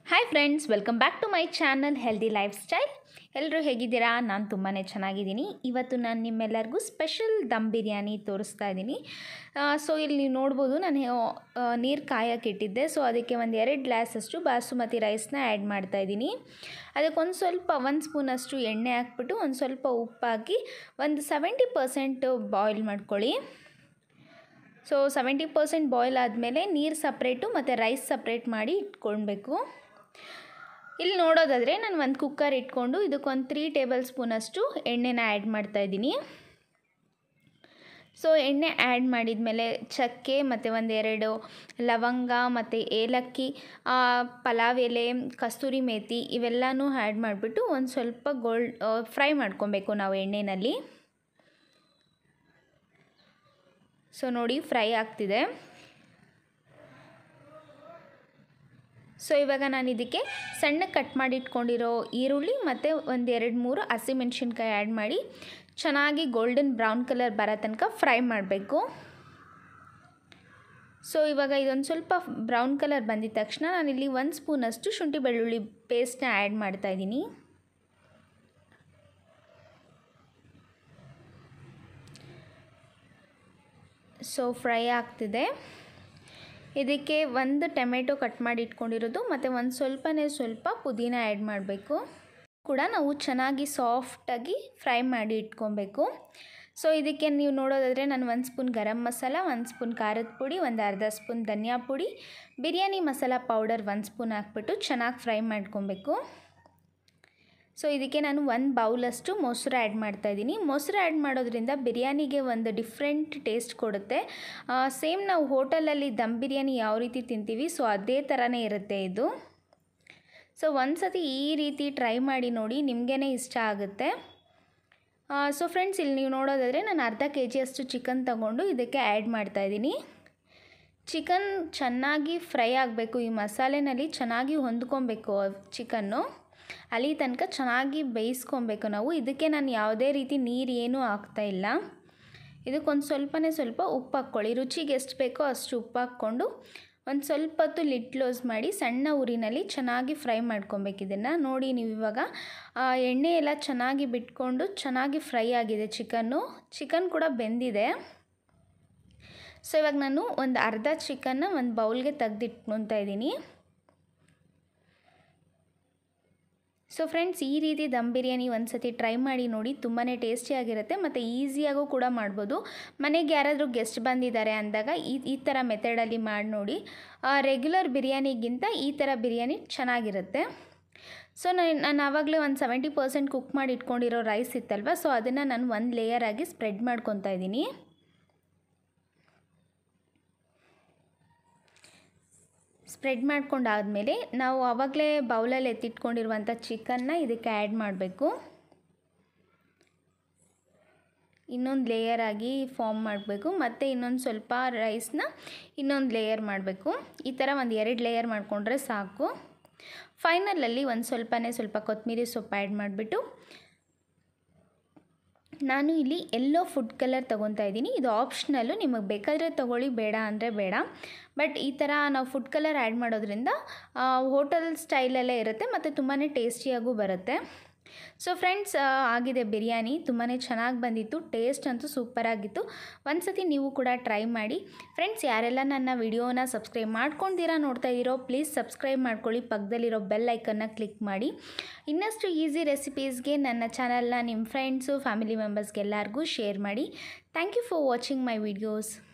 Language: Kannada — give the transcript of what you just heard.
hi friends welcome back to my channel healthy lifestyle ಎಲ್ಲರೂ ಹೇಗಿದ್ದೀರಾ ನಾನು ತುಂಬಾ ಚೆನ್ನಾಗಿದ್ದೀನಿ ಇವತ್ತು ನಾನು ನಿಮ್ಮೆಲ್ಲರಿಗೂ ಸ್ಪೆಷಲ್ ದಮ್ ಬಿರಿಯಾನಿ ತೋರಿಸ್ತಾ ಇದ್ದೀನಿ ಸೊ ಇಲ್ಲಿ ನೀವು ನೋಡ್ಬೋದು ನಾನು ನೀರು ಕಾಯಕ್ಕೆ ಇಟ್ಟಿದ್ದೆ ಸೊ ಅದಕ್ಕೆ ಒಂದು ಎರಡು ಗ್ಲಾಸಷ್ಟು ಬಾಸುಮತಿ ರೈಸ್ನ ಆ್ಯಡ್ ಮಾಡ್ತಾ ಇದ್ದೀನಿ ಅದಕ್ಕೊಂದು ಸ್ವಲ್ಪ ಒಂದು ಸ್ಪೂನಷ್ಟು ಎಣ್ಣೆ ಹಾಕ್ಬಿಟ್ಟು ಒಂದು ಸ್ವಲ್ಪ ಉಪ್ಪು ಹಾಕಿ ಒಂದು ಸೆವೆಂಟಿ ಪರ್ಸೆಂಟ್ ಬಾಯ್ಲ್ ಮಾಡ್ಕೊಳ್ಳಿ ಸೊ ಸೆವೆಂಟಿ ಪರ್ಸೆಂಟ್ ಬಾಯ್ಲ್ ಆದಮೇಲೆ ನೀರು ಸಪ್ರೇಟು ಮತ್ತು ರೈಸ್ ಸಪ್ರೇಟ್ ಮಾಡಿ ಇಟ್ಕೊಳ್ಬೇಕು ಇಲ್ಲಿ ನೋಡೋದಾದರೆ ನಾನು ಒಂದು ಕುಕ್ಕರ್ ಇಟ್ಕೊಂಡು ಇದಕ್ಕೊಂದು ತ್ರೀ ಟೇಬಲ್ ಸ್ಪೂನಷ್ಟು ಎಣ್ಣೆನ ಆ್ಯಡ್ ಮಾಡ್ತಾಯಿದ್ದೀನಿ ಸೊ ಎಣ್ಣೆ ಆ್ಯಡ್ ಮಾಡಿದ್ಮೇಲೆ ಚಕ್ಕೆ ಮತ್ತು ಒಂದೆರಡು ಲವಂಗ ಮತ್ತು ಏಲಕ್ಕಿ ಪಲಾವ್ ಎಲೆ ಕಸ್ತೂರಿ ಮೇಥಿ ಇವೆಲ್ಲನೂ ಆ್ಯಡ್ ಮಾಡಿಬಿಟ್ಟು ಒಂದು ಸ್ವಲ್ಪ ಗೋಲ್ಡ್ ಫ್ರೈ ಮಾಡ್ಕೊಬೇಕು ನಾವು ಎಣ್ಣೆಯಲ್ಲಿ ಸೊ ನೋಡಿ ಫ್ರೈ ಆಗ್ತಿದೆ ಸೊ ಇವಾಗ ನಾನು ಇದಕ್ಕೆ ಸಣ್ಣ ಕಟ್ ಮಾಡಿ ಇಟ್ಕೊಂಡಿರೋ ಈರುಳ್ಳಿ ಮತ್ತು ಒಂದು ಎರಡು ಮೂರು ಹಸಿಮೆಣ್ಸಿನ್ಕಾಯಿ ಆ್ಯಡ್ ಮಾಡಿ ಚೆನ್ನಾಗಿ ಗೋಲ್ಡನ್ ಬ್ರೌನ್ ಕಲರ್ ಬರೋ ತನಕ ಫ್ರೈ ಮಾಡಬೇಕು ಸೊ ಇವಾಗ ಇದೊಂದು ಸ್ವಲ್ಪ ಬ್ರೌನ್ ಕಲರ್ ಬಂದಿದ ತಕ್ಷಣ ನಾನಿಲ್ಲಿ ಒಂದು ಸ್ಪೂನಷ್ಟು ಶುಂಠಿ ಬೆಳ್ಳುಳ್ಳಿ ಪೇಸ್ಟ್ನ ಆ್ಯಡ್ ಮಾಡ್ತಾಯಿದ್ದೀನಿ ಸೊ ಫ್ರೈ ಆಗ್ತಿದೆ ಇದಕ್ಕೆ ಒಂದು ಟೊಮೆಟೊ ಕಟ್ ಮಾಡಿ ಇಟ್ಕೊಂಡಿರೋದು ಮತ್ತು ಒಂದು ಸ್ವಲ್ಪನೇ ಸ್ವಲ್ಪ ಪುದೀನ ಆ್ಯಡ್ ಮಾಡಬೇಕು ಕೂಡ ನಾವು ಚೆನ್ನಾಗಿ ಸಾಫ್ಟಾಗಿ ಫ್ರೈ ಮಾಡಿ ಇಟ್ಕೊಬೇಕು ಸೊ ಇದಕ್ಕೆ ನೀವು ನೋಡೋದಾದರೆ ನಾನು ಒಂದು ಸ್ಪೂನ್ ಗರಂ ಮಸಾಲ ಒಂದು ಸ್ಪೂನ್ ಖಾರದ ಪುಡಿ ಒಂದು ಅರ್ಧ ಸ್ಪೂನ್ ಧನಿಯಾ ಪುಡಿ ಬಿರಿಯಾನಿ ಮಸಾಲ ಪೌಡರ್ ಒಂದು ಸ್ಪೂನ್ ಹಾಕ್ಬಿಟ್ಟು ಚೆನ್ನಾಗಿ ಫ್ರೈ ಮಾಡ್ಕೊಬೇಕು ಸೊ ಇದಕ್ಕೆ ನಾನು ಒಂದು ಬೌಲಷ್ಟು ಮೊಸರು ಆ್ಯಡ್ ಮಾಡ್ತಾಯಿದ್ದೀನಿ ಮೊಸರು ಆ್ಯಡ್ ಮಾಡೋದ್ರಿಂದ ಬಿರಿಯಾನಿಗೆ ಒಂದು ಡಿಫ್ರೆಂಟ್ ಟೇಸ್ಟ್ ಕೊಡುತ್ತೆ ಸೇಮ್ ನಾವು ಹೋಟೆಲಲ್ಲಿ ದಮ್ ಬಿರಿಯಾನಿ ಯಾವ ರೀತಿ ತಿಂತೀವಿ ಸೊ ಅದೇ ಥರನೇ ಇರುತ್ತೆ ಇದು ಸೊ ಒಂದು ಸತಿ ಈ ರೀತಿ ಟ್ರೈ ಮಾಡಿ ನೋಡಿ ನಿಮಗೇ ಇಷ್ಟ ಆಗುತ್ತೆ ಸೊ ಫ್ರೆಂಡ್ಸ್ ಇಲ್ಲಿ ನೀವು ನೋಡೋದಾದರೆ ನಾನು ಅರ್ಧ ಕೆ ಜಿಯಷ್ಟು ಚಿಕನ್ ತಗೊಂಡು ಇದಕ್ಕೆ ಆ್ಯಡ್ ಮಾಡ್ತಾಯಿದ್ದೀನಿ ಚಿಕನ್ ಚೆನ್ನಾಗಿ ಫ್ರೈ ಆಗಬೇಕು ಈ ಮಸಾಲೆನಲ್ಲಿ ಚೆನ್ನಾಗಿ ಹೊಂದ್ಕೊಬೇಕು ಚಿಕನ್ನು ಅಲ್ಲಿ ತನಕ ಚೆನ್ನಾಗಿ ಬೇಯಿಸ್ಕೊಬೇಕು ನಾವು ಇದಕ್ಕೆ ನಾನು ಯಾವುದೇ ರೀತಿ ನೀರು ಏನೂ ಹಾಕ್ತಾಯಿಲ್ಲ ಇದಕ್ಕೊಂದು ಸ್ವಲ್ಪನೇ ಸ್ವಲ್ಪ ಉಪ್ಪು ಹಾಕ್ಕೊಳ್ಳಿ ರುಚಿಗೆ ಎಷ್ಟು ಬೇಕೋ ಅಷ್ಟು ಉಪ್ಪು ಹಾಕ್ಕೊಂಡು ಒಂದು ಸ್ವಲ್ಪ ಹೊತ್ತು ಲಿಡ್ ಕ್ಲೋಸ್ ಮಾಡಿ ಸಣ್ಣ ಉರಿನಲ್ಲಿ ಚೆನ್ನಾಗಿ ಫ್ರೈ ಮಾಡ್ಕೊಬೇಕು ಇದನ್ನು ನೋಡಿ ನೀವು ಇವಾಗ ಎಣ್ಣೆ ಎಲ್ಲ ಚೆನ್ನಾಗಿ ಬಿಟ್ಕೊಂಡು ಚೆನ್ನಾಗಿ ಫ್ರೈ ಆಗಿದೆ ಚಿಕನ್ನು ಚಿಕನ್ ಕೂಡ ಬೆಂದಿದೆ ಸೊ ಇವಾಗ ನಾನು ಒಂದು ಅರ್ಧ ಚಿಕನ್ನ ಒಂದು ಬೌಲ್ಗೆ ತೆಗ್ದಿಟ್ಕೊತಾ ಇದ್ದೀನಿ ಸೊ ಫ್ರೆಂಡ್ಸ್ ಈ ರೀತಿ ದಮ್ ಬಿರಿಯಾನಿ ಒಂದು ಸತಿ ಟ್ರೈ ಮಾಡಿ ನೋಡಿ ತುಂಬಾ ಟೇಸ್ಟಿಯಾಗಿರುತ್ತೆ ಮತ್ತು ಈಸಿಯಾಗೂ ಕೂಡ ಮಾಡ್ಬೋದು ಮನೆಗೆ ಯಾರಾದರೂ ಗೆಸ್ಟ್ ಬಂದಿದ್ದಾರೆ ಅಂದಾಗ ಈ ಈ ಥರ ಮೆಥಡಲ್ಲಿ ಮಾಡಿ ನೋಡಿ ರೆಗ್ಯುಲರ್ ಬಿರಿಯಾನಿಗಿಂತ ಈ ಥರ ಬಿರಿಯಾನಿ ಚೆನ್ನಾಗಿರುತ್ತೆ ಸೊ ನಾನು ನಾನು ಆವಾಗಲೇ ಒಂದು ಸೆವೆಂಟಿ ಪರ್ಸೆಂಟ್ ಕುಕ್ ಮಾಡಿ ಇಟ್ಕೊಂಡಿರೋ ರೈಸ್ ಇತ್ತಲ್ವ ಸೊ ಅದನ್ನು ನಾನು ಒಂದು ಲೇಯರ್ ಆಗಿ ಸ್ಪ್ರೆಡ್ ಮಾಡ್ಕೊತಾ ಇದ್ದೀನಿ ಸ್ಪ್ರೆಡ್ ಮಾಡ್ಕೊಂಡಾದಮೇಲೆ ನಾವು ಆವಾಗಲೇ ಬೌಲಲ್ಲಿ ಎತ್ತಿಟ್ಕೊಂಡಿರುವಂಥ ಚಿಕನ್ನ ಇದಕ್ಕೆ ಆ್ಯಡ್ ಮಾಡಬೇಕು ಇನ್ನೊಂದು ಲೇಯರ್ ಆಗಿ ಫಾರ್ಮ್ ಮಾಡಬೇಕು ಮತ್ತು ಇನ್ನೊಂದು ಸ್ವಲ್ಪ ರೈಸ್ನ ಇನ್ನೊಂದು ಲೇಯರ್ ಮಾಡಬೇಕು ಈ ಥರ ಒಂದು ಎರಡು ಲೇಯರ್ ಮಾಡಿಕೊಂಡ್ರೆ ಸಾಕು ಫೈನಲಲ್ಲಿ ಒಂದು ಸ್ವಲ್ಪನೇ ಸ್ವಲ್ಪ ಕೊತ್ತಂಬರಿ ಸೊಪ್ಪು ಆ್ಯಡ್ ಮಾಡಿಬಿಟ್ಟು ನಾನು ಇಲ್ಲಿ ಎಲ್ಲೋ ಫುಡ್ ಕಲರ್ ತೊಗೊತಾ ಇದ್ದೀನಿ ಇದು ಆಪ್ಷನಲ್ಲು ನಿಮಗೆ ಬೇಕಾದರೆ ತೊಗೊಳ್ಳಿ ಬೇಡ ಅಂದರೆ ಬೇಡ ಬಟ್ ಈ ಥರ ನಾವು ಫುಡ್ ಕಲರ್ ಆ್ಯಡ್ ಮಾಡೋದ್ರಿಂದ ಹೋಟೆಲ್ ಸ್ಟೈಲಲ್ಲೇ ಇರುತ್ತೆ ಮತ್ತು ತುಂಬಾ ಟೇಸ್ಟಿಯಾಗೂ ಬರುತ್ತೆ ಸೊ ಫ್ರೆಂಡ್ಸ್ ಆಗಿದೆ ಬಿರಿಯಾನಿ ತುಂಬಾ ಚೆನ್ನಾಗಿ ಬಂದಿತ್ತು ಟೇಸ್ಟ್ ಅಂತೂ ಸೂಪರಾಗಿತ್ತು ಒಂದು ಸತಿ ನೀವು ಕೂಡ ಟ್ರೈ ಮಾಡಿ ಫ್ರೆಂಡ್ಸ್ ಯಾರೆಲ್ಲ ನನ್ನ ವಿಡಿಯೋನ ಸಬ್ಸ್ಕ್ರೈಬ್ ಮಾಡ್ಕೊಂಡಿರಾ ನೋಡ್ತಾ ಇದ್ದೀರೋ ಪ್ಲೀಸ್ ಸಬ್ಸ್ಕ್ರೈಬ್ ಮಾಡ್ಕೊಳ್ಳಿ ಪಕ್ಕದಲ್ಲಿರೋ ಬೆಲ್ ಐಕನ್ನ ಕ್ಲಿಕ್ ಮಾಡಿ ಇನ್ನಷ್ಟು ಈಸಿ ರೆಸಿಪೀಸ್ಗೆ ನನ್ನ ಚಾನಲ್ನ ನಿಮ್ಮ ಫ್ರೆಂಡ್ಸು ಫ್ಯಾಮಿಲಿ ಮೆಂಬರ್ಸ್ಗೆಲ್ಲರಿಗೂ ಶೇರ್ ಮಾಡಿ thank you for watching my videos